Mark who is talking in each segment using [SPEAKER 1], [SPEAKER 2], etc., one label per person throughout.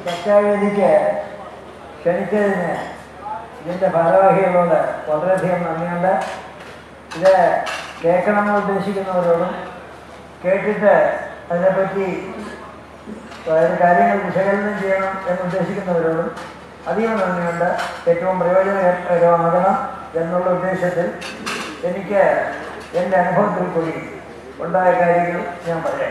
[SPEAKER 1] ചർച്ചാവേദിക്ക് ക്ഷണിച്ചതിന് ഇതിൻ്റെ ഭാരവാഹികളോട് വളരെയധികം നന്ദിയുണ്ട് ഇത് കേൾക്കണമെന്ന് ഉദ്ദേശിക്കുന്നവരോടും കേട്ടിട്ട് അതിനെപ്പറ്റി അതായത് കാര്യങ്ങൾ വിശകലനം ചെയ്യണം എന്ന് ഉദ്ദേശിക്കുന്നവരോടും അധികം നന്ദിയുണ്ട് ഏറ്റവും പ്രയോജനകരമാകണം എന്നുള്ള ഉദ്ദേശത്തിൽ എനിക്ക് എൻ്റെ അനുഭവത്തിൽ കൂടി ഉണ്ടായ കാര്യങ്ങൾ ഞാൻ പറയാം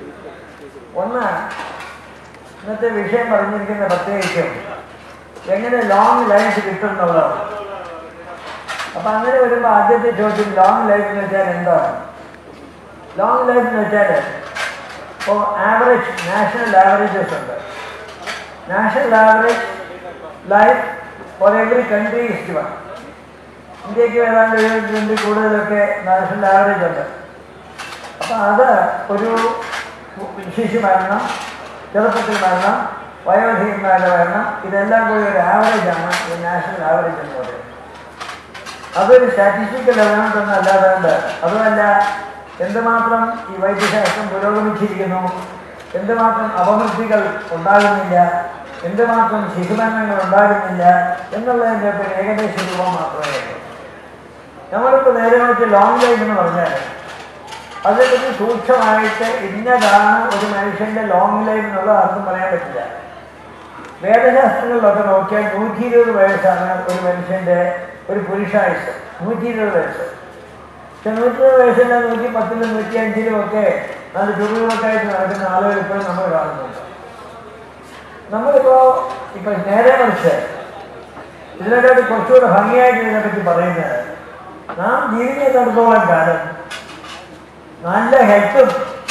[SPEAKER 1] ഒന്ന് ഇന്നത്തെ വിഷയം പറഞ്ഞിരിക്കുന്ന പ്രത്യേകിച്ചും എങ്ങനെ ലോങ് ലൈഫ് കിട്ടും എന്നുള്ളതാണ് അപ്പം അങ്ങനെ വരുമ്പോൾ ആദ്യത്തെ ചോദ്യം ലോങ് ലൈഫ് എന്ന് വെച്ചാൽ എന്താണ് ലോങ് ലൈഫ് എന്ന് വെച്ചാൽ ഇപ്പോൾ ആവറേജ് നാഷണൽ ആവറേജസ് ഉണ്ട് national average life for every country is given ഇന്ത്യക്ക് ഏതാണ്ട് എഴുപത്തിരണ്ട് കൂടുതലൊക്കെ നാഷണൽ ആവറേജ് ഉണ്ട് അപ്പം അത് ഒരു ശിശു മരണം ചെറുപ്പത്തിൽ മരണം വയോധികന്മാരുടെ മരണം ഇതെല്ലാം കൂടി ഒരു ആവറേജാണ് ഈ നാഷണൽ ആവറേജ് എന്ന് പറയുന്നത് അതൊരു സ്റ്റാറ്റിസ്റ്റിക്കൽ എലമെന്റ് ഒന്നും അല്ലാതെ അതുമല്ല എന്തുമാത്രം ഈ വൈദ്യശാസ്ത്രം പുരോഗമിച്ചിരിക്കുന്നു എന്തുമാത്രം അപമൃത്തികൾ ഉണ്ടാകുന്നില്ല എന്തുമാത്രം ശിശുമരണങ്ങൾ ഉണ്ടാകുന്നില്ല എന്നുള്ളതിൻ്റെ ഒക്കെ ഒരു ഏകദേശ രൂപം മാത്രമേ ഉള്ളൂ നമ്മളിപ്പോൾ നേരെ മറിച്ച് ലോങ് ലൈഫ് എന്ന് പറഞ്ഞാൽ അതിനെപ്പറ്റി സൂക്ഷ്മമായിട്ട് ഇന്നതാണ് ഒരു മനുഷ്യൻ്റെ ലോങ് ലൈഫ് എന്നുള്ള അർത്ഥം പറയാൻ പറ്റില്ല വേദശാസ്ത്രങ്ങളിലൊക്കെ നോക്കിയാൽ നൂറ്റി ഇരുപത് വയസ്സാണ് ഒരു മനുഷ്യൻ്റെ ഒരു പുരുഷായുസ് നൂറ്റി ഇരുപത് വയസ്സ് പക്ഷെ നൂറ്റി ഇരുപത് വയസ്സില്ല നൂറ്റി പത്തിലും നൂറ്റി അഞ്ചിലും ഒക്കെ നല്ല ചുരുളൊക്കെ ആയിട്ട് നടക്കുന്ന ആളുകൾ ഇപ്പോഴും നമ്മൾ കാണുന്നുണ്ട് നമ്മളിപ്പോൾ ഇപ്പം നേരെ മറിച്ച് ഇതിനെക്കാട്ടി കുറച്ചുകൂടെ ഭംഗിയായിട്ട് ഇതിനെപ്പറ്റി പറയുന്നത് നാം ജീവിക്കുന്നിടത്തോളം കാലം നല്ല ഹെൽത്തും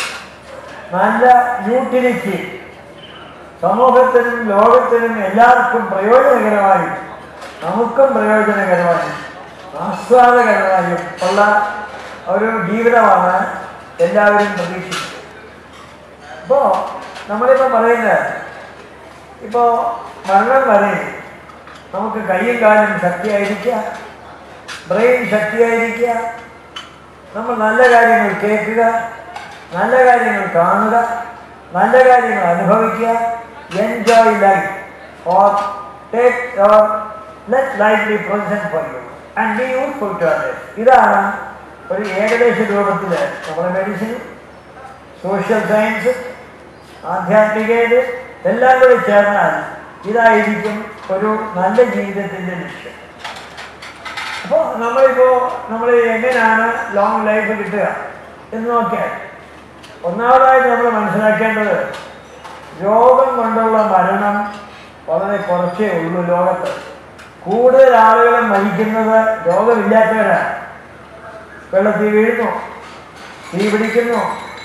[SPEAKER 1] നല്ല യൂട്ടിലിറ്റി സമൂഹത്തിനും ലോകത്തിനും എല്ലാവർക്കും പ്രയോജനകരമായി നമുക്കും പ്രയോജനകരമായി ആസ്വാദകരമായും ഉള്ള ഒരു ജീവിതമാണ് എല്ലാവരും പ്രതീക്ഷിക്കുന്നത് ഇപ്പോൾ നമ്മളിപ്പോൾ പറയുന്നത് ഇപ്പോൾ മരണം വരെ നമുക്ക് കയ്യും കാലും ശക്തിയായിരിക്കുക ബ്രെയിൻ ശക്തിയായിരിക്കുക നമ്മൾ നല്ല കാര്യങ്ങൾ കേൾക്കുക നല്ല കാര്യങ്ങൾ കാണുക നല്ല കാര്യങ്ങൾ അനുഭവിക്കുക enjoy life or take or let life be present for you and be useful to others ഇതാണ് ഒരു ഏകദേശ രൂപത്തിൽ നമ്മുടെ മെഡിസിൻ സോഷ്യൽ സയൻസ് ആധ്യാത്മികത എല്ലാം കൂടി ചേർന്നാൽ ഇതായിരിക്കും ഒരു നല്ല ജീവിതത്തിൻ്റെ ലക്ഷ്യം അപ്പോൾ നമ്മളിപ്പോൾ നമ്മൾ എങ്ങനെയാണ് ലോങ് ലൈഫ് കിട്ടുക എന്ന് നോക്കിയാൽ ഒന്നാമതായിട്ട് നമ്മൾ മനസ്സിലാക്കേണ്ടത് രോഗം കൊണ്ടുള്ള മരണം വളരെ കുറച്ചേ ഉള്ളൂ ലോകത്ത് കൂടുതൽ ആളുകൾ മരിക്കുന്നത് രോഗമില്ലാത്തവരാണ് വെള്ളത്തിൽ വീഴുന്നു തീ പിടിക്കുന്നു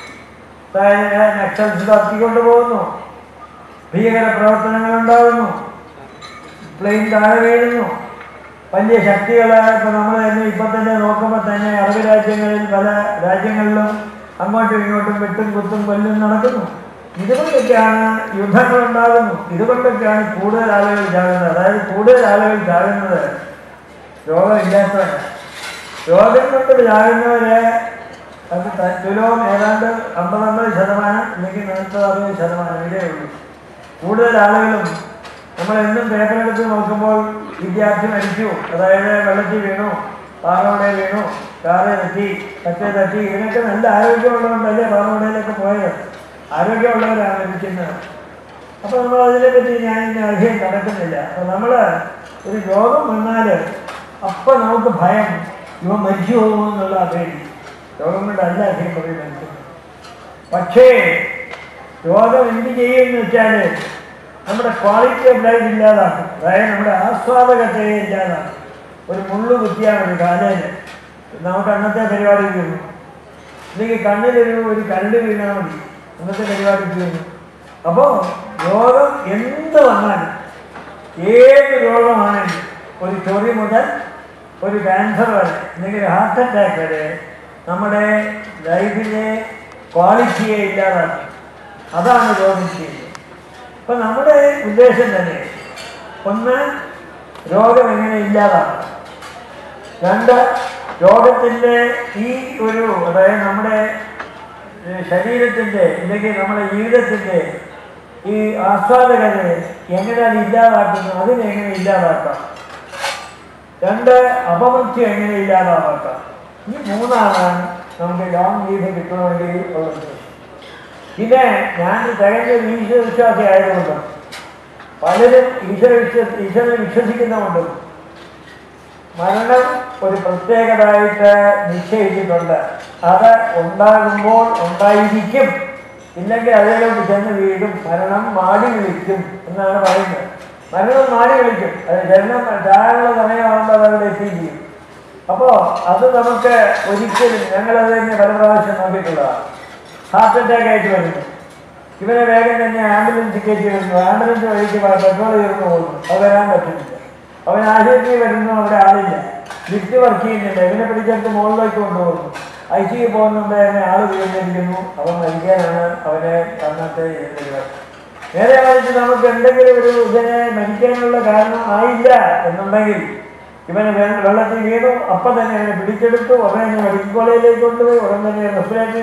[SPEAKER 1] നക്സൽസ് തത്തിക്കൊണ്ട് പോകുന്നു ഭീകര പ്രവർത്തനങ്ങൾ ഉണ്ടാകുന്നു പ്ലെയിൻ താഴെ വീഴുന്നു വലിയ ശക്തികൾ ഇപ്പോൾ നമ്മൾ തന്നെ ഇപ്പം തന്നെ നോക്കുമ്പോൾ തന്നെ അറബ് രാജ്യങ്ങളിൽ പല രാജ്യങ്ങളിലും അങ്ങോട്ടും ഇങ്ങോട്ടും വെട്ടും കുത്തും കൊല്ലും നടക്കുന്നു ഇതുകൊണ്ടൊക്കെയാണ് യുദ്ധങ്ങൾ ഉണ്ടാകുന്നു ഇതുകൊണ്ടൊക്കെയാണ് കൂടുതൽ ആളുകൾ ചാകുന്നത് അതായത് കൂടുതൽ ആളുകൾ ചാകുന്നത് രോഗമില്ലാത്തവരാണ് രോഗം കൊണ്ട് ചാകുന്നവരെ അത് തുലവും ഏതാണ്ട് അമ്പതമ്പത് ശതമാനം അല്ലെങ്കിൽ നാൽപ്പത് അറുപത് ശതമാനം ഇതേ ഉള്ളൂ കൂടുതൽ ആളുകളും നമ്മൾ എന്നും പേപ്പറെടുത്ത് നോക്കുമ്പോൾ വിദ്യാർത്ഥി മരിച്ചു അതായത് വെള്ളത്തിൽ വീണു പാറോടെ വീണു കാറ് തട്ടി മറ്റേ തട്ടി ഇതിനൊക്കെ നല്ല ആരോഗ്യമുള്ളതുകൊണ്ടല്ലേ പാറോടയിലൊക്കെ പോയത് ആരോഗ്യമുള്ളവരാണ് ലഭിക്കുന്നത് അപ്പോൾ നമ്മൾ അതിനെപ്പറ്റി ഞാൻ ഇനി അധികം നടക്കുന്നില്ല അപ്പോൾ നമ്മൾ ഒരു രോഗം വന്നാൽ അപ്പം നമുക്ക് ഭയം ഇവ മരിച്ചു പോകുമോ എന്നുള്ള പേടി രോഗം കൊണ്ടല്ല അധികം പറയും മരിക്കുന്നത് പക്ഷേ രോഗം എന്ത് ചെയ്യുമെന്ന് വെച്ചാൽ നമ്മുടെ ക്വാളിറ്റി ഓഫ് ലൈഫ് ഇല്ലാതാക്കും അതായത് നമ്മുടെ ആസ്വാദകത്തെ ഇല്ലാതാക്കും ഒരു മുള്ളു കുത്തിയാൽ മതി കാലയിൽ നമുക്ക് അന്നത്തെ പരിപാടി ചെയ്യുന്നു അല്ലെങ്കിൽ കണ്ണിലൊരു ഒരു കരണ്ട് വീണാൽ മതി അന്നത്തെ പരിപാടി ചെയ്യുന്നു അപ്പോൾ രോഗം എന്ത് വന്നാലും ഏത് രോഗമാണെങ്കിലും ഒരു ചൊറി മുതൽ ഒരു ക്യാൻസർ വരെ അല്ലെങ്കിൽ ഹാർട്ട് അറ്റാക്ക് വരെ നമ്മുടെ ലൈഫിലെ ക്വാളിറ്റിയെ ഇല്ലാതാക്കും അതാണ് രോഗം ചെയ്യുന്നത് അപ്പം നമ്മുടെ ഉദ്ദേശം തന്നെ ഒന്ന് രോഗം എങ്ങനെ ഇല്ലാതാക്കാം രണ്ട് രോഗത്തിൻ്റെ ഈ ഒരു അതായത് നമ്മുടെ ശരീരത്തിൻ്റെ അല്ലെങ്കിൽ നമ്മുടെ ജീവിതത്തിൻ്റെ ഈ ആസ്വാദകരെ എങ്ങനെ അത് ഇല്ലാതാക്കുന്നു അതിനെ എങ്ങനെ ഇല്ലാതാക്കാം രണ്ട് അപമൃത്യു എങ്ങനെ ഇല്ലാതാക്കാം ഈ മൂന്നാണ് നമുക്ക് ലോങ് ലീവ് കിട്ടണമെങ്കിൽ ഉള്ളത് പിന്നെ ഞാൻ തികഞ്ഞ ഈശ്വര വിശ്വാസി ആയതുകൊണ്ട് പലരും ഈശ്വര വിശ്വ ഈശ്വരനെ വിശ്വസിക്കുന്നുമുണ്ട് മരണം ഒരു പ്രത്യേകതയായിട്ട് നിശ്ചയിച്ചിട്ടുണ്ട് അത് ഉണ്ടാകുമ്പോൾ ഉണ്ടായിരിക്കും ഇല്ലെങ്കിൽ അതിലോട്ട് ചെന്ന് വീഴും മരണം മാടി വിളിക്കും എന്നാണ് പറയുന്നത് മരണം മാടി വിളിക്കും അത് ജനനം ചാനുള്ള സമയമാകുമ്പോൾ അതവിടെ എത്തിയിരിക്കും അപ്പോൾ അത് നമുക്ക് ഒരിക്കലും ഞങ്ങളത് തന്നെ പല പ്രാവശ്യം നോക്കിയിട്ടുള്ളതാണ് ഹാർട്ട് അറ്റാക്ക് ആയിട്ട് വരുന്നു ഇവരെ വേഗം തന്നെ ആംബുലൻസ് കയറ്റി വരുന്നു ആംബുലൻസ് വഴിക്ക് പെട്രോൾ തീർന്നു പോകുന്നു അത് വരാൻ പറ്റുന്നില്ല അവൻ ആശുപത്രിയിൽ വരുന്നു അവിടെ ആളില്ല ലിഫ്റ്റ് വർക്ക് ചെയ്യുന്നില്ല ഇവനെ പിടിച്ചെടുത്ത് മുകളിലേക്ക് കൊണ്ടുപോകുന്നു ഐ സി യു പോകുന്നുണ്ട് തന്നെ ആൾ വീണിരിക്കുന്നു അവൻ മരിക്കാനാണ് അവനെ അന്നത്തെ ഇതിൽ നേരെ മറിച്ച് നമുക്ക് എന്തെങ്കിലും ഒരു ഇതിനെ മരിക്കാനുള്ള കാരണം ആയില്ല എന്നുണ്ടെങ്കിൽ ഇവന് വെ- വെള്ളത്തിൽ വീണു അപ്പം തന്നെ അവനെ പിടിച്ചെടുത്തു ഉടനെ തന്നെ മെഡിക്കൽ കോളേജിലേക്ക് കൊണ്ടുപോയി ഉടൻ തന്നെ റെസ്പിറേറ്ററി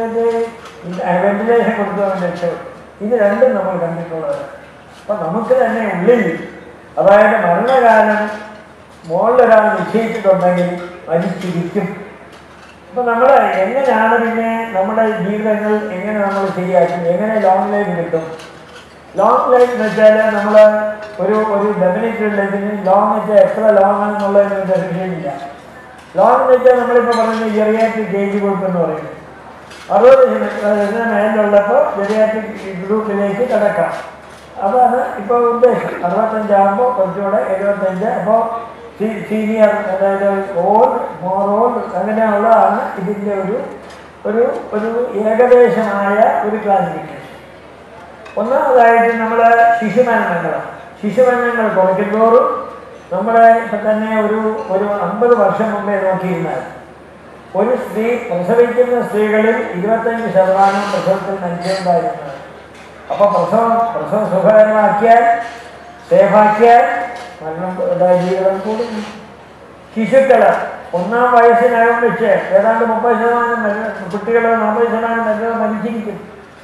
[SPEAKER 1] വെന്റിലേഷൻ കൊടുത്തു അവൻ രക്ഷപ്പെട്ടു ഇത് രണ്ടും നമ്മൾ കണ്ടിട്ടുള്ളത് അപ്പം നമുക്ക് തന്നെ ഉള്ളിൽ അതായത് മരണകാലം മുകളിലൊരാൾ നിശ്ചയിച്ചിട്ടുണ്ടെങ്കിൽ മരിച്ചിരിക്കും അപ്പൊ നമ്മൾ എങ്ങനെയാണ് പിന്നെ നമ്മുടെ ജീവിതങ്ങൾ എങ്ങനെ നമ്മൾ ശരിയാക്കും എങ്ങനെ ലോങ് ലൈഫ് കിട്ടും ലോങ് ലൈഫ് എന്ന് വെച്ചാൽ നമ്മൾ ഒരു ഒരു ഡെഫിനറ്റ് ലൈഫിന് ലോങ് വെച്ചാൽ എത്ര ലോങ് ആണെന്നുള്ളതിന് ഒരു ഡെഫിനേഷൻ ഇല്ല ലോങ് എന്ന് വെച്ചാൽ നമ്മളിപ്പോൾ പറയുന്നത് ജെറിയാട്രിക് ഏജ് ഗ്രൂപ്പ് എന്ന് പറയുന്നത് അറുപത് ഇതിന് മേലുള്ളപ്പോൾ ജെറിയാട്രിക് ഗ്രൂപ്പിലേക്ക് കിടക്കാം അതാണ് ഇപ്പോൾ ഉദ്ദേശം അറുപത്തഞ്ചാകുമ്പോൾ കുറച്ചുകൂടെ എഴുപത്തഞ്ച് അപ്പോൾ സീനിയർ അതായത് ഓൾഡ് മോർ ഓൾഡ് അങ്ങനെയുള്ളതാണ് ഇതിൻ്റെ ഒരു ഒരു ഒരു ഏകദേശമായ ഒരു ക്ലാസിഫിക്കേഷൻ ഒന്നാമതായിട്ട് നമ്മൾ ശിശുമരണങ്ങൾ ശിശുമരണങ്ങൾ കുറയ്ക്കുന്തോറും നമ്മുടെ ഇപ്പം തന്നെ ഒരു ഒരു അമ്പത് വർഷം മുമ്പേ നോക്കിയിരുന്നാൽ ഒരു സ്ത്രീ പ്രസവിക്കുന്ന സ്ത്രീകളിൽ ഇരുപത്തഞ്ച് ശതമാനം പ്രസവത്തിൽ മരിച്ചുണ്ടായിരുന്നത് അപ്പോൾ പ്രസവം പ്രസവം സുഖകരമാക്കിയാൽ സേഫാക്കിയാൽ മരണം ഇതായ ജീവിതം കൂടുന്നു ശിശുക്കൾ ഒന്നാം വയസ്സിനകം വെച്ച് ഏതാണ്ട് മുപ്പത് ശതമാനം മര- കുട്ടികൾ നാൽപ്പത് ശതമാനം മരണം മരിച്ചിരിക്കും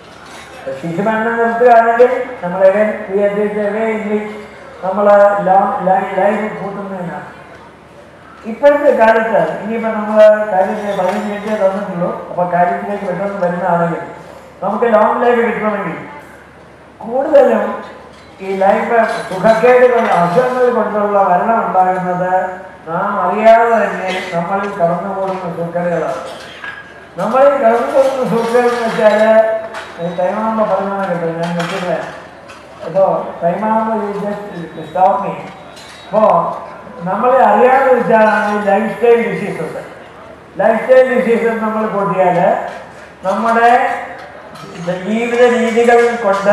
[SPEAKER 1] ശിശുമരണം നിർത്തുകയാണെങ്കിൽ നമ്മൾ ഇംഗ്ലീഷ് നമ്മൾ ലൈഫ് കൂട്ടുന്നതിനാണ് ഇപ്പോഴത്തെ കാലത്ത് ഇനിയിപ്പോൾ നമ്മൾ കാര്യത്തിൽ പതിനഞ്ച് മിനിറ്റേ തന്നിട്ടുള്ളൂ അപ്പോൾ കാര്യത്തിലേക്ക് പെട്ടെന്ന് വരുന്നതാണെങ്കിൽ നമുക്ക് ലോങ് ലൈഫ് കിട്ടണമെങ്കിൽ കൂടുതലും ഈ ലൈഫ് സുഖക്കേടുകൾ അസുഖങ്ങൾ കൊണ്ടുള്ള മരണം ഉണ്ടാകുന്നത് നാം അറിയാതെ തന്നെ നമ്മളിൽ കടന്നുപോകുന്ന സൂക്കലുകളാണ് നമ്മളിൽ കടന്നുപോകുന്ന സൂക്കൽ എന്ന് വെച്ചാൽ തൈമാമ്പ പറഞ്ഞാൽ കേട്ടോ ഞാൻ നിൽക്കില്ല അപ്പോൾ തൈമാമ്പ സ്റ്റോപ്പ് മീ അപ്പോൾ നമ്മളെ അറിയാതെ വെച്ചാലാണ് ഈ lifestyle diseases lifestyle diseases നമ്മൾ കൂട്ടിയാൽ നമ്മുടെ ജീവിത രീതികൾ കൊണ്ട്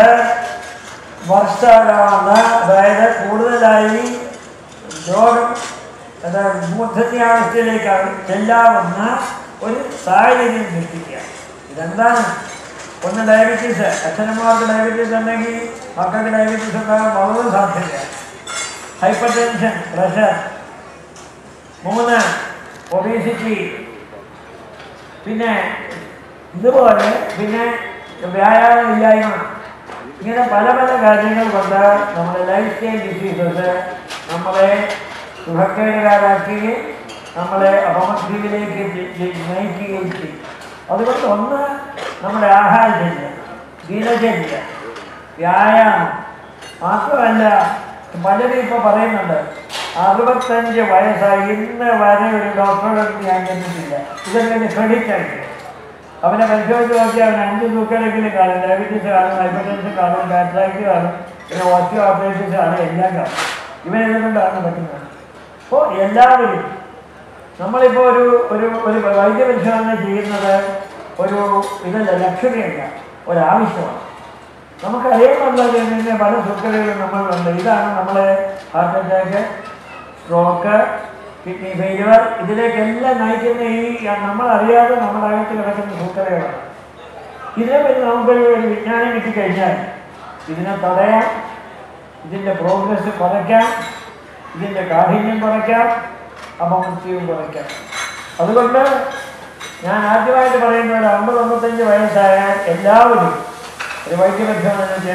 [SPEAKER 1] വർഷകാല അതായത് കൂടുതലായി രോഗം അതായത് മൂർധന്യാവസ്ഥയിലേക്ക് ചെല്ലാവുന്ന ഒരു സാഹചര്യം സൃഷ്ടിക്കുക ഇതെന്താണ് ഒന്ന് ഡയബറ്റീസ് അച്ഛനമ്മമാർക്ക് ഡയബറ്റീസ് ഉണ്ടെങ്കിൽ മക്കൾക്ക് ഡയബറ്റീസ് ഉണ്ടാകാൻ വളരെ സാധ്യത ഹൈപ്പർ ടെൻഷൻ പ്രഷർ മൂന്ന് ഒബീസിറ്റി പിന്നെ ഇതുപോലെ പിന്നെ വ്യായാമമില്ലായ്മ ഇങ്ങനെ പല പല കാര്യങ്ങൾ കൊണ്ട് നമ്മുടെ ലൈഫ് സ്റ്റൈൽ ഡിസീസസ് നമ്മളെ സുഖക്കേടുകാരാക്കുകയും നമ്മളെ അപമൃത്യുവിലേക്ക് ജ- ജ- നയിക്കുകയും ചെയ്യും അതുകൊണ്ട് ഒന്ന് നമ്മുടെ ആഹാരചര്യ ദിനചര്യ വ്യായാമം മാത്രമല്ല പലരും ഇപ്പോൾ പറയുന്നുണ്ട് അറുപത്തഞ്ച് വയസ്സായി ഇന്ന് വരെ ഒരു ഡോക്ടറുടെ അടുത്ത് ഞാൻ ചെന്നിട്ടില്ല ഇതൊക്കെ ക്രെഡിറ്റ് ആയിട്ട് അവനെ പരിശോധിച്ച് നോക്കിയാൽ അവൻ അഞ്ച് തൂക്കലെങ്കിലും കാണും ഡയബറ്റീസ് കാണും ഹൈപ്പർ ടെൻഷൻ കാണും കാറ്ററാക്ട് കാണും പിന്നെ ഓസ്റ്റിയോ ഓപ്പറേഷൻസ് കാണും എല്ലാം കാണും ഇവൻ ഇതുകൊണ്ടാണ് പറ്റുന്നത് അപ്പോൾ എല്ലാവരും നമ്മളിപ്പോൾ ഒരു ഒരു ഒരു വൈദ്യപരിശോധന ചെയ്യുന്നത് ഒരു ഇതല്ല ലക്ഷറിയല്ല ഒരാവശ്യമാണ് നമുക്കറിയാമെന്നുള്ളത് തന്നെ പല സുഖതകളും നമ്മളുണ്ട് ഇതാണ് നമ്മളെ heart attack stroke kidney failure ഇതിലേക്കെല്ലാം നയിക്കുന്ന ഈ നമ്മളറിയാതെ നമ്മുടെ അകത്ത് കിടക്കുന്ന സൂക്കരകളാണ് ഇതിനെപ്പറ്റി നമുക്കൊരു ഒരു വിജ്ഞാനം കിട്ടിക്കഴിഞ്ഞാൽ ഇതിനെ തടയാം ഇതിൻ്റെ പ്രോഗ്രസ് കുറയ്ക്കാം ഇതിൻ്റെ കാഠിന്യം കുറയ്ക്കാം അപമൃത്യുവും കുറയ്ക്കാം അതുകൊണ്ട് ഞാൻ ആദ്യമായിട്ട് പറയുന്നത് അമ്പത് അമ്പത്തഞ്ച് വയസ്സായാൽ എല്ലാവരും ഒരു വൈദ്യപരിശോധനയ്ക്ക്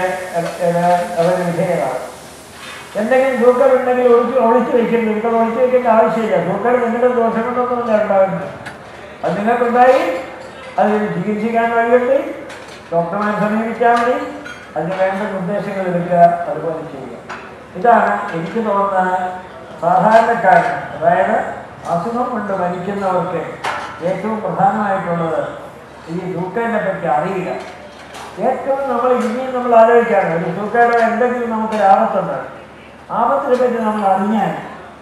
[SPEAKER 1] അവർ വിധേയരാണ് എന്തെങ്കിലും സൂക്കർ ഉണ്ടെങ്കിൽ ഒളിച്ച് ഒളിച്ച് വെക്കരുത് ഇവിടെ ഒളിച്ച് വെക്കേണ്ട ആവശ്യമില്ല സൂക്കർ നിങ്ങളുടെ ദോഷം കൊണ്ടൊന്നുമല്ല ഉണ്ടാകുന്നത് അത് നിങ്ങൾക്കുണ്ടായി അതിന് ചികിത്സിക്കാൻ വഴിയുണ്ട് ഡോക്ടർമാരെ സമീപിച്ചാൽ മതി അതിന് വേണ്ട നിർദ്ദേശങ്ങൾ എടുക്കുക അതുപോലെ ചെയ്യുക ഇതാണ് എനിക്ക് തോന്നുന്ന സാധാരണക്കാരൻ അതായത് അസുഖം കൊണ്ട് മരിക്കുന്നവർക്ക് ഏറ്റവും പ്രധാനമായിട്ടുള്ളത് ഈ സൂക്കേടിനെ പറ്റി അറിയുക ഏറ്റവും നമ്മൾ ഇനിയും നമ്മൾ ആലോചിക്കാണ് ഒരു സൂക്കേട് എന്തെങ്കിലും നമുക്കൊരു ആപത്തുണ്ട് ആപത്തിനെ പറ്റി നമ്മൾ അറിഞ്ഞാൽ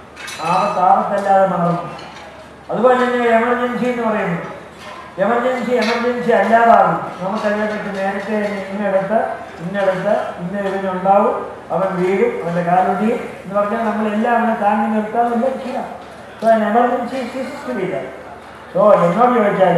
[SPEAKER 1] ആപത്ത് ആപത്തല്ലാതെ മറന്നു അതുപോലെ തന്നെ എമർജൻസി എന്ന് പറയുന്നു എമർജൻസി എമർജൻസി അല്ലാതാകും നമുക്കതിനെപ്പറ്റി നേരത്തെ തന്നെ ഇന്നടുത്ത് ഇന്നടുത്ത് ഇന്ന ഇതിനുണ്ടാവും അവൻ വീഴും അവൻ്റെ കാലൊടിയും എന്ന് പറഞ്ഞാൽ നമ്മളെല്ലാം അവനെ താങ്ങി നിർത്താൻ ചെയ്യാം സോ an എമർജൻസി ഹിസ്റ്ററിയില്ല സോ എന്നോട് ചോദിച്ചാൽ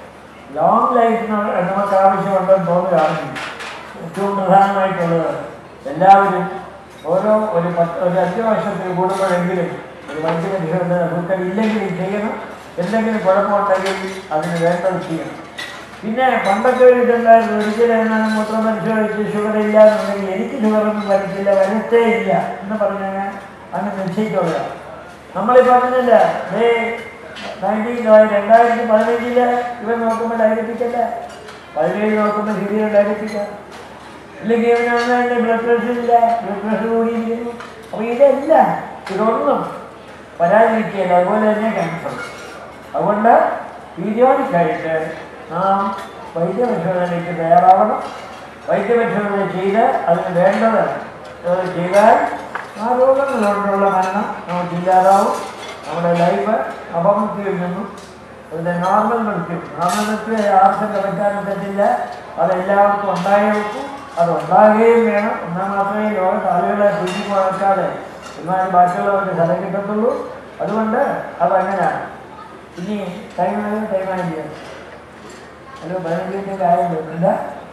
[SPEAKER 1] ലോങ് ലൈഫ് നമുക്ക് ആവശ്യമുണ്ടെന്ന് തോന്നുകയാണ് ഏറ്റവും പ്രധാനമായിട്ടുള്ളത് എല്ലാവരും ഓരോ ഒരു പത്ത് ഒരു അഞ്ച് വർഷത്തിൽ കൂടുമ്പോഴെങ്കിലും ഒരു വൈദ്യപരിശോധന സൂക്കർ ഇല്ലെങ്കിലും ചെയ്യണം എന്തെങ്കിലും കുഴപ്പമുണ്ടെങ്കിൽ അതിന് വേണ്ടത് ചെയ്യണം പിന്നെ പണ്ടൊക്കെ ഒരു ഇതുണ്ടായിരുന്നു ഒരിക്കലും എന്നാണ് മൂത്രം പരിശോധിച്ച് ഷുഗർ ഇല്ല എന്നുണ്ടെങ്കിൽ എനിക്ക് ഷുഗറൊന്നും വരത്തില്ല വരത്തേ ഇല്ല എന്ന് പറഞ്ഞാൽ അങ്ങ് നിശ്ചയിച്ചോളുക നമ്മളിപ്പോൾ അങ്ങനെയല്ല ദേ നയൻറ്റീൻ രണ്ടായിരത്തി പതിനഞ്ചില് ഇവൻ നോക്കുമ്പോൾ ഡയബറ്റിക്കല്ല പതിനേഴ് നോക്കുമ്പോൾ ശരിയാണ് ഡയബറ്റിക്ക ഇല്ലെങ്കിൽ ഇവനാണെങ്കിൽ ബ്ലഡ് പ്രഷർ ഇല്ല ബ്ലഡ് പ്രഷർ കൂടിയിരിക്കുന്നു അപ്പോൾ ഇതെല്ലാം ഇതൊന്നും വരാതിരിക്കുകയില്ല അതുപോലെ തന്നെ ക്യാൻസർ അതുകൊണ്ട് പീരിയോഡിക്കായിട്ട് നാം വൈദ്യപരിശോധനയ്ക്ക് തയ്യാറാവണം വൈദ്യപരിശോധന ചെയ്ത് അതിന് വേണ്ടത് അത് ചെയ്താൽ ആ രോഗങ്ങളുകൊണ്ടുള്ള മരണം നമുക്ക് ഇല്ലാതാവും നമ്മുടെ ലൈഫ് അപമൃത്യുവിൽ നിന്നും അതിൻ്റെ നോർമൽ മൃത്യു നോർമൽ മൃത്യു ആർക്കും കിടക്കാനും പറ്റില്ല അതെല്ലാവർക്കും ഉണ്ടായേ വെക്കും അത് ഉണ്ടാകുകയും വേണം എന്നാൽ മാത്രമേ ലോകത്ത് ആളുകളെ പിടിച്ചു മുടക്കാതെ എന്നാൽ ബാക്കിയുള്ളവർക്ക് സ്ഥലം കിട്ടത്തുള്ളൂ അതുകൊണ്ട് അതങ്ങനെയാണ് ഇനി ടൈമായി ടൈമായി ചെയ്യാം ഹലോ പതിനഞ്ച് മിനിറ്റ് ആയല്ലോ എന്താ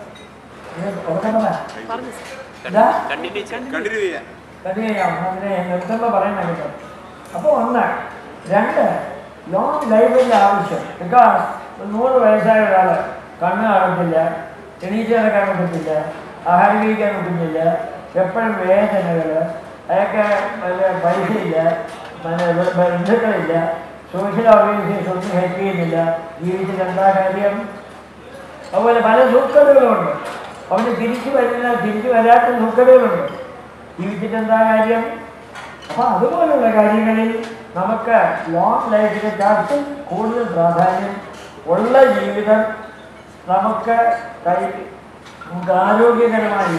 [SPEAKER 1] ഇത് ഉറക്കണ എന്താ
[SPEAKER 2] കണ്ടിന്യൂ ചെയ്യാം
[SPEAKER 3] കണ്ടിന്യൂ ചെയ്യാം
[SPEAKER 1] കണ്ടിന്യൂ ചെയ്യാം അതിനെ നിർത്തുമ്പോൾ പറയണം കേട്ടോ അപ്പോൾ ഒന്ന് രണ്ട് ലോങ് ലൈഫിൻ്റെ ആവശ്യം ബിക്കോസ് നൂറ് വയസ്സായ ഒരാൾ കണ്ണ് കാണത്തില്ല എണീറ്റ് നടക്കാൻ പറ്റത്തില്ല ആഹാരം കഴിക്കാൻ പറ്റുന്നില്ല എപ്പോഴും വേദനകൾ അയാൾക്ക് വല്ല പൈസയില്ല പിന്നെ വെ- ബന്ധുക്കളില്ല സോഷ്യൽ ഓർഗനൈസേഷൻ ഒന്നും ഹെൽപ്പ് ചെയ്യുന്നില്ല ജീവിതത്തിൽ എന്താ കാര്യം അതുപോലെ പല സൂക്കടുകളുണ്ട് അവന് തിരിച്ചു വരുന്ന തിരിച്ചു വരാത്ത സൂക്കടുകളുണ്ട് ജീവിച്ചിട്ട് എന്താ കാര്യം അപ്പോൾ അതുപോലുള്ള കാര്യങ്ങളിൽ നമുക്ക് ലോങ് ലൈഫിനെക്കാട്ടും കൂടുതൽ പ്രാധാന്യം ഉള്ള ജീവിതം നമുക്ക് കൈ നമുക്ക് ആരോഗ്യകരമായി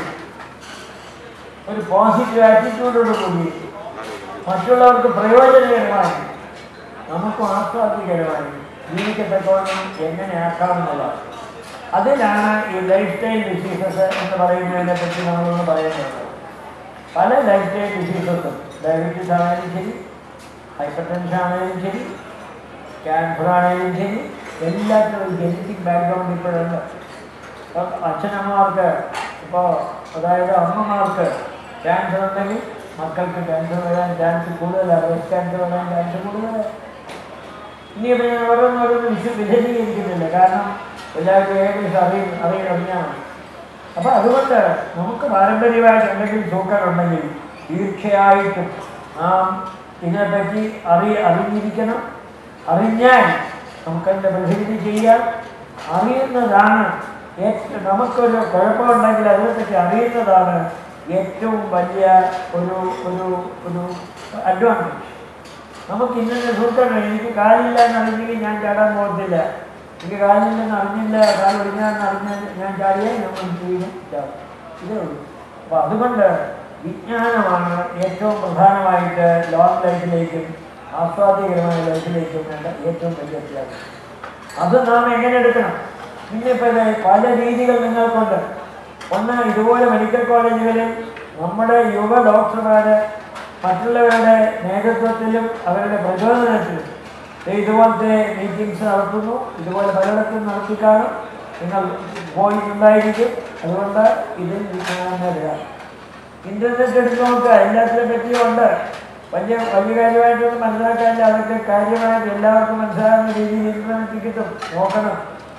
[SPEAKER 1] ഒരു പോസിറ്റീവ് ആറ്റിറ്റ്യൂഡോട് കൂടി മറ്റുള്ളവർക്ക് പ്രയോജനകരമായി നമുക്കും ആസ്വാദ്യകരമായി ജീവിക്കത്തക്കോണം എങ്ങനെ ആക്കാമെന്നുള്ളത് അതിനാണ് ഈ ലൈഫ് സ്റ്റൈൽ ഡിസീസസ് എന്ന് പറയുന്നതിനെ പറ്റി നമ്മളൊന്ന് പറയുന്നത് പല ലൈഫ് സ്റ്റൈൽ ഡിസീസസും ഡയബറ്റീസ് ആണെങ്കിലും ശരി ഹൈപ്പർ ടെൻഷൻ ആണെങ്കിലും ശരി ക്യാൻസർ ആണെങ്കിലും ശരി എല്ലാത്തിനും ഒരു ജനറ്റിക് ബാക്ക്ഗ്രൗണ്ട് ഇപ്പോഴുണ്ട് ഇപ്പം അച്ഛനമ്മമാർക്ക് ഇപ്പോൾ അതായത് അമ്മമാർക്ക് ക്യാൻസർ ഉണ്ടെങ്കിൽ മക്കൾക്ക് ക്യാൻസർ വരാൻ ചാൻസ് കൂടുതലാണ് ബ്രസ്റ്റ് ക്യാൻസർ വരാൻ ചാൻസ് കൂടുതലാണ് ഇനിയിപ്പോൾ ഞാൻ ഓരോന്നോരോന്ന് വിശ വിശദീകരിക്കുന്നില്ല കാരണം എല്ലാവർക്കും ഏകദേശം അറിയും അറിയാൻ അറിഞ്ഞാൽ മതി അപ്പോൾ അതുകൊണ്ട് നമുക്ക് പാരമ്പര്യമായിട്ട് എന്തെങ്കിലും സൂക്കറുണ്ടെങ്കിൽ തീർച്ചയായിട്ടും നാം ഇതിനെപ്പറ്റി അറി അറിഞ്ഞിരിക്കണം അറിഞ്ഞാൽ നമുക്കതിൻ്റെ പ്രതിവിധി ചെയ്യാം അറിയുന്നതാണ് ഏറ്റവും നമുക്കൊരു കുഴപ്പമുണ്ടെങ്കിൽ അതിനെപ്പറ്റി അറിയുന്നതാണ് ഏറ്റവും വലിയ ഒരു ഒരു ഒരു അഡ്വാൻറ്റേജ് നമുക്ക് ഇന്നത്തെ സൂത്രം എനിക്ക് കാലില്ല എന്നറിഞ്ഞെങ്കിൽ ഞാൻ ചാടാൻ പോകത്തില്ല എനിക്ക് കാലില്ലെന്ന് അറിഞ്ഞില്ല കാൽ ഒടിഞ്ഞാന്ന് അറിഞ്ഞാൽ ഞാൻ ചാടിയാൽ നമ്മൾ ചെയ്യും ചാടും ഇതേ ഉള്ളൂ അപ്പോൾ അതുകൊണ്ട് വിജ്ഞാനമാണ് ഏറ്റവും പ്രധാനമായിട്ട് ലോങ് ലൈഫിലേക്കും ആസ്വാദ്യകരമായ ലൈഫിലേക്കും വേണ്ട ഏറ്റവും വലിയ വ്യത്യാസം അത് നാം എങ്ങനെ എടുക്കണം ഇന്നിപ്പോൾ ഇത് പല രീതികൾ നിങ്ങൾക്കുണ്ട് ഒന്ന് ഇതുപോലെ മെഡിക്കൽ കോളേജുകളിൽ നമ്മുടെ യുവ ഡോക്ടർമാർ മറ്റുള്ളവരുടെ നേതൃത്വത്തിലും അവരുടെ പ്രചോദനത്തിലും ദേ ഇതുപോലത്തെ മീറ്റിംഗ്സ് നടത്തുന്നു ഇതുപോലെ പലയിടത്തും നടത്തിക്കാണും നിങ്ങൾ പോയിട്ടുണ്ടായിരിക്കും അതുകൊണ്ട് ഇതിൽ വിജ്ഞാനം നേടുക ഇന്റർനെറ്റ് എടുത്ത് നോക്കുക എല്ലാത്തിനെ പറ്റിയും ഉണ്ട് വലിയ വലിയ കാര്യമായിട്ടൊന്നും മനസ്സിലാക്കാനില്ല അതൊക്കെ കാര്യമായിട്ട് എല്ലാവർക്കും മനസ്സിലാകുന്ന രീതിയിൽ ഇന്റർനെറ്റ് കിട്ടും നോക്കണം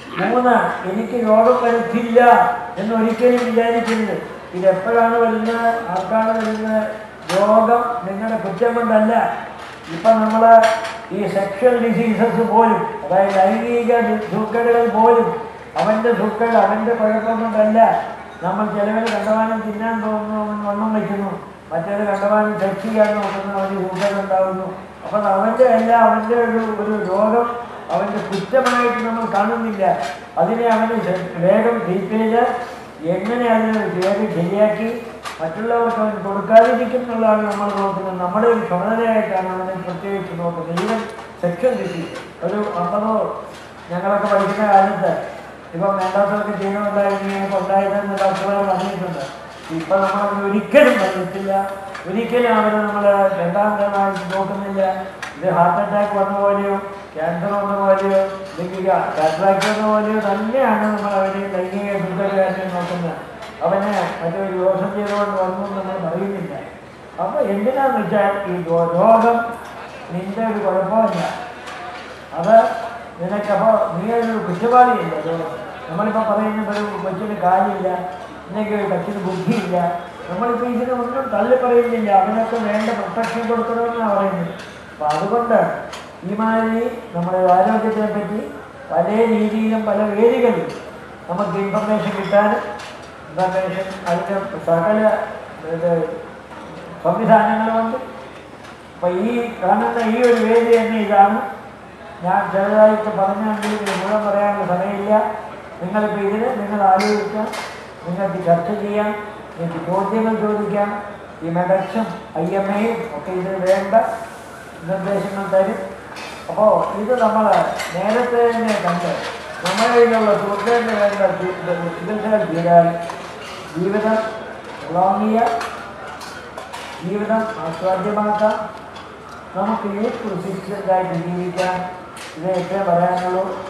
[SPEAKER 1] മൂന്ന് എനിക്ക് രോഗം വരുത്തില്ല എന്ന് ഒരിക്കലും വിചാരിക്കരുത് ഇതെപ്പോഴാണ് വരുന്നത് ആർക്കാണ് വരുന്നത് രോഗം നിങ്ങളുടെ കുറ്റം കൊണ്ടല്ല ഇപ്പം നമ്മൾ ഈ സെക്ഷൽ ഡിസീസസ് പോലും അതായത് ലൈംഗിക ദുഃഖകൾ പോലും അവൻ്റെ ദുഃഖം അവൻ്റെ കുഴപ്പം കൊണ്ടല്ല നമ്മൾ ചിലവർ കണ്ടവാനം തിന്നാൻ തോന്നുന്നു അവൻ വണ്ണം വയ്ക്കുന്നു മറ്റേത് കണ്ടവാനം സെക്സ് ചെയ്യാൻ നോക്കുന്നു അവന് ദുഃഖം ഉണ്ടാകുന്നു അപ്പം അവൻ്റെ അല്ല അവൻ്റെ ഒരു ഒരു രോഗം അവൻ്റെ കുറ്റമായിട്ട് നമ്മൾ കാണുന്നില്ല അതിനെ അവന് ശ- വേഗം ട്രീറ്റ് ചെയ്ത് എങ്ങനെ അതിനെ വേഗം ശരിയാക്കി മറ്റുള്ളവർക്ക് അവൻ കൊടുക്കാതിരിക്കും എന്നുള്ളതാണ് നമ്മൾ നോക്കുന്നത് നമ്മുടെ ഒരു ചുമതലയായിട്ടാണ് അവനെ പ്രത്യേകിച്ച് നോക്കുന്നത് ഈവൻ സെക്ഷൻ ഡിസീസ് ഒരു അമ്പതോ ഞങ്ങളൊക്കെ പഠിക്കുന്ന കാലത്ത് ഇപ്പം വേണ്ടാത്തതൊക്കെ ചെയ്യണമുണ്ടായിരുന്നു ഉണ്ടായതെന്ന് ഡോക്ടർമാർ പറഞ്ഞിട്ടുണ്ട് ഇപ്പം നമ്മൾ ഒരിക്കലും പറഞ്ഞിട്ടില്ല ഒരിക്കലും അവരെ നമ്മൾ രണ്ടാമതമായി നോക്കുന്നില്ല ഇത് ഹാർട്ട് അറ്റാക്ക് വന്ന പോലെയോ ക്യാൻസർ വന്ന പോലെയോ അല്ലെങ്കിൽ കാറ്ററാക്ട് വന്ന പോലെയോ തന്നെയാണ് നമ്മൾ അവരെ ലൈംഗിക ദുർഗകാരനെ നോക്കുന്നത് അവനെ മറ്റൊരു ദോഷം ചെയ്തുകൊണ്ട് വന്നു എന്ന് നമ്മൾ പറയുന്നില്ല അപ്പോൾ എന്തിനാന്ന് വെച്ചാൽ ഈ രോ- രോഗം നിന്റെ ഒരു കുഴപ്പമില്ല അത് നിനക്കപ്പോൾ നീ ഒരു കുറ്റവാളിയില്ല രോഗം നമ്മളിപ്പോൾ പറയുന്നത് ഒരു കൊച്ചിന് കാലില്ല ഇന്നൊക്കെ ഒരു കൊച്ചിന് ബുദ്ധിയില്ല നമ്മളിപ്പോൾ ഇതിനെ ഒന്നും തള്ളി പറയുന്നില്ല അവനൊക്കെ വേണ്ട പ്രൊട്ടക്ഷൻ കൊടുക്കണമെന്നാണ് പറയുന്നത് അപ്പം അതുകൊണ്ട് ഈ മാതിരി നമ്മുടെ ആരോഗ്യത്തെ പറ്റി പല രീതിയിലും പല വേദികളിലും നമുക്ക് ഇൻഫർമേഷൻ കിട്ടാനും ഇൻഫർമേഷൻ അതിൻ്റെ സകല ഇത് സംവിധാനങ്ങളുമുണ്ട് അപ്പോൾ ഈ കാണുന്ന ഈ ഒരു വേദി തന്നെ ഇതാണ് ഞാൻ ചെറുതായിട്ട് പറഞ്ഞെങ്കിൽ ഇത് മുഴുവൻ പറയാനുള്ള സമയമില്ല നിങ്ങളിപ്പോൾ ഇതിന് നിങ്ങൾ ആലോചിക്കാം നിങ്ങൾക്ക് ചർച്ച ചെയ്യാം നിങ്ങൾക്ക് ചോദ്യങ്ങൾ ചോദിക്കാം ഈ മെഡക്സും ഐ എം എയും ഒക്കെ ഇതിന് വേണ്ട നിർദ്ദേശങ്ങൾ തരും അപ്പോൾ ഇത് നമ്മൾ നേരത്തെ തന്നെ കണ്ട് നമ്മുടെ കയ്യിലുള്ള സുഹൃത്തുക്കളിന് വേണ്ട ചി- ചികിത്സകൾ ചെയ്താൽ ജീവിതം ഉളങ്ങിയ ജീവിതം ആസ്വാദ്യമാക്കാം നമുക്ക് യൂത്ത് റെസിസ്റ്റൻ്റായിട്ട് ജീവിക്കാൻ ഇത് ഏറ്റവും പറയാനുള്ളൂ